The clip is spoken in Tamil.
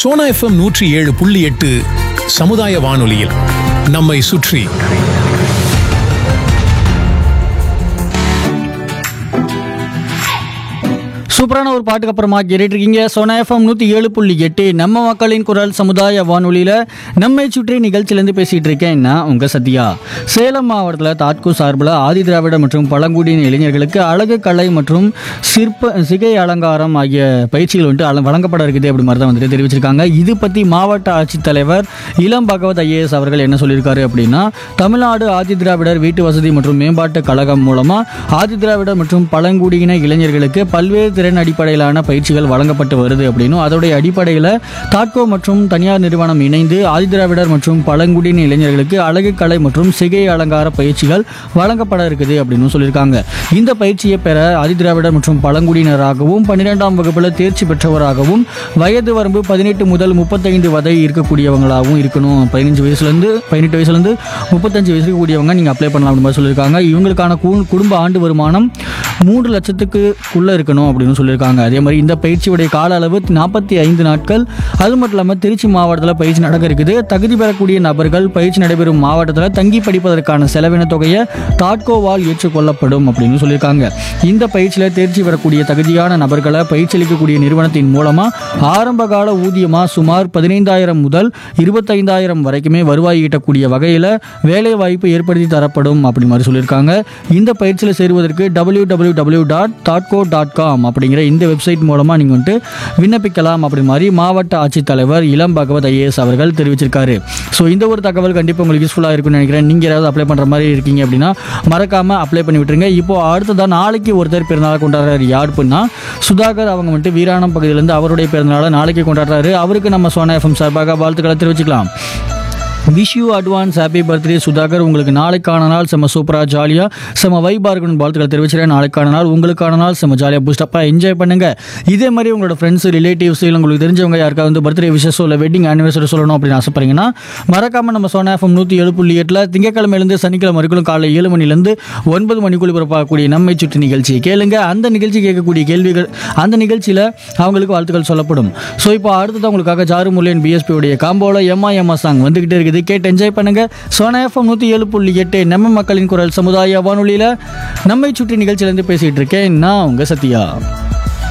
சோனா எஃப்எம் நூற்றி ஏழு புள்ளி எட்டு சமுதாய வானொலியில் நம்மை சுற்றி சூப்பரான ஒரு பாட்டுக்கு அப்புறமா கேட்டுட்டு இருக்கீங்க சோனா எஃப்எம் நூற்றி ஏழு புள்ளி எட்டு நம்ம மக்களின் குரல் சமுதாய வானொலியில் நம்மை சுற்றி நிகழ்ச்சியிலேருந்து பேசிகிட்டு இருக்கேன் நான் உங்கள் சத்யா சேலம் மாவட்டத்தில் தாட்கு சார்பில் ஆதி திராவிட மற்றும் பழங்குடியின இளைஞர்களுக்கு அழகு கலை மற்றும் சிற்ப சிகை அலங்காரம் ஆகிய பயிற்சிகள் வந்துட்டு அல- வழங்கப்பட இருக்குது அப்படி மாதிரி தான் வந்துட்டு தெரிவிச்சிருக்காங்க இது பற்றி மாவட்ட ஆட்சித்தலைவர் இளம் பகவத் ஐஏஎஸ் அவர்கள் என்ன சொல்லியிருக்காரு அப்படின்னா தமிழ்நாடு ஆதி திராவிடர் வீட்டு வசதி மற்றும் மேம்பாட்டு கழகம் மூலமாக ஆதி திராவிடர் மற்றும் பழங்குடியின இளைஞர்களுக்கு பல்வேறு திறன் அடிப்படையிலான பயிற்சிகள் வழங்கப்பட்டு வருது அப்படின்னும் அதோடைய அடிப்படையில் தாட்கோ மற்றும் தனியார் நிறுவனம் இணைந்து ஆதி திராவிடர் மற்றும் பழங்குடியின இளைஞர்களுக்கு அழகு கலை மற்றும் சிகை அலங்கார பயிற்சிகள் வழங்கப்பட இருக்குது அப்படின்னு சொல்லியிருக்காங்க இந்த பயிற்சியை பெற ஆதி திராவிடர் மற்றும் பழங்குடியினராகவும் பன்னிரெண்டாம் வகுப்பில் தேர்ச்சி பெற்றவராகவும் வயது வரம்பு பதினெட்டு முதல் முப்பத்தைந்து வரை இருக்கக்கூடியவங்களாகவும் இருக்கணும் பதினஞ்சு வயசுலேருந்து பதினெட்டு வயசுலேருந்து முப்பத்தஞ்சு வயசு இருக்கக்கூடியவங்க நீங்கள் அப்ளை பண்ணலாம் அப்படின்னு மாதிரி சொல்லியிருக்காங்க இவங்களுக்கான கு- குடும்ப ஆண்டு வருமானம் மூன்று லட்சத்துக்குள்ளே இருக்கணும் அப்படின்னு சொல்லியிருக்காங்க அதே மாதிரி இந்த பயிற்சியுடைய கால அளவு நாற்பத்தி ஐந்து நாட்கள் அது மட்டும் இல்லாமல் திருச்சி மாவட்டத்தில் பயிற்சி நடக்க இருக்குது தகுதி பெறக்கூடிய நபர்கள் பயிற்சி நடைபெறும் மாவட்டத்தில் தங்கி படிப்பதற்கான செலவின தொகையை தாட்கோவால் ஏற்றுக்கொள்ளப்படும் அப்படின்னு சொல்லியிருக்காங்க இந்த பயிற்சியில் தேர்ச்சி பெறக்கூடிய தகுதியான நபர்களை பயிற்சி அளிக்கக்கூடிய நிறுவனத்தின் மூலமாக ஆரம்ப கால ஊதியமாக சுமார் பதினைந்தாயிரம் முதல் இருபத்தைந்தாயிரம் வரைக்குமே வருவாய் ஈட்டக்கூடிய வகையில் வேலை வாய்ப்பு ஏற்படுத்தி தரப்படும் அப்படி மாதிரி சொல்லியிருக்காங்க இந்த பயிற்சியில் சேருவதற்கு டபிள்யூ டபிள்யூ டபிள்யூ டாட் தாட்கோ டாட் காம் அப்படிங்கிற இந்த வெப்சைட் மூலமாக நீங்கள் வந்துட்டு விண்ணப்பிக்கலாம் அப்படி மாதிரி மாவட்ட ஆட்சித்தலைவர் இளம் பகவத் ஐஏஎஸ் அவர்கள் தெரிவிச்சிருக்காரு ஸோ இந்த ஒரு தகவல் கண்டிப்பாக உங்களுக்கு யூஸ்ஃபுல்லாக இருக்கும்னு நினைக்கிறேன் நீங்கள் யாராவது அப்ளை பண்ணுற மாதிரி இருக்கீங்க அப்படின்னா மறக்காமல் அப்ளை பண்ணி விட்டுருங்க இப்போ அடுத்ததான் நாளைக்கு ஒருத்தர் பிறந்தநாள் கொண்டாடுறாரு யார் அப்படின்னா சுதாகர் அவங்க வந்துட்டு வீராணம் பகுதியிலேருந்து அவருடைய பிறந்தநாளை நாளைக்கு கொண்டாடுறாரு அவருக்கு நம்ம சோனா எஃப்எம் சார்பாக வாழ்த்துக்களை தெரிவிச்சுக்கலாம் wish you advance happy birthday Sudhakar உங்களுக்கு நாளைக்கான நாள் செம்ம சூப்பராக ஜாலியாக செம்ம வைபாக இருக்கணும் வாழ்த்துக்களை தெரிவிச்சிடறேன் நாளைக்கான நாள் உங்களுக்கான நாள் செம்ம ஜாலியாக பூஸ்டப்பாக என்ஜாய் பண்ணுங்க இதே மாதிரி உங்களோட ஃப்ரெண்ட்ஸ் ரிலேட்டிவ்ஸ் இல்லை உங்களுக்கு தெரிஞ்சவங்க யாருக்காவது வந்து பர்த்டே விஷஸோ இல்லை வெட்டிங் ஆனிவர்சரி சொல்லணும் அப்படின்னு ஆசைப்படுறீங்கன்னா மறக்காம நம்ம சோனா எஃப்எம் நூற்றி ஏழு புள்ளி எட்டில் திங்கக்கிழமையிலேருந்து சனிக்கிழமை வரைக்கும் காலை ஏழு மணிலேருந்து ஒன்பது மணிக்குள் பிறப்பாகக்கூடிய நம்மை சுற்றி நிகழ்ச்சி கேளுங்க அந்த நிகழ்ச்சி கேட்கக்கூடிய கேள்விகள் அந்த நிகழ்ச்சியில் அவங்களுக்கு வாழ்த்துக்கள் சொல்லப்படும் ஸோ இப்போ அடுத்தது உங்களுக்காக ஜாரு முல்லையன் பிஎஸ்பியோடைய காம்போல எம்மா எம்மா சாங் வந்துகிட்டே இருக்குது கேட்டு என்ஜாய் பண்ணுங்க சோனா எஃப்எம் நூற்றி ஏழு புள்ளி எட்டு நம்ம மக்களின் குரல் சமுதாய வானொலியில் நம்மை சுற்றி நிகழ்ச்சியிலேருந்து பேசிகிட்டு இருக்கேன் நான் உங்கள் சத்யா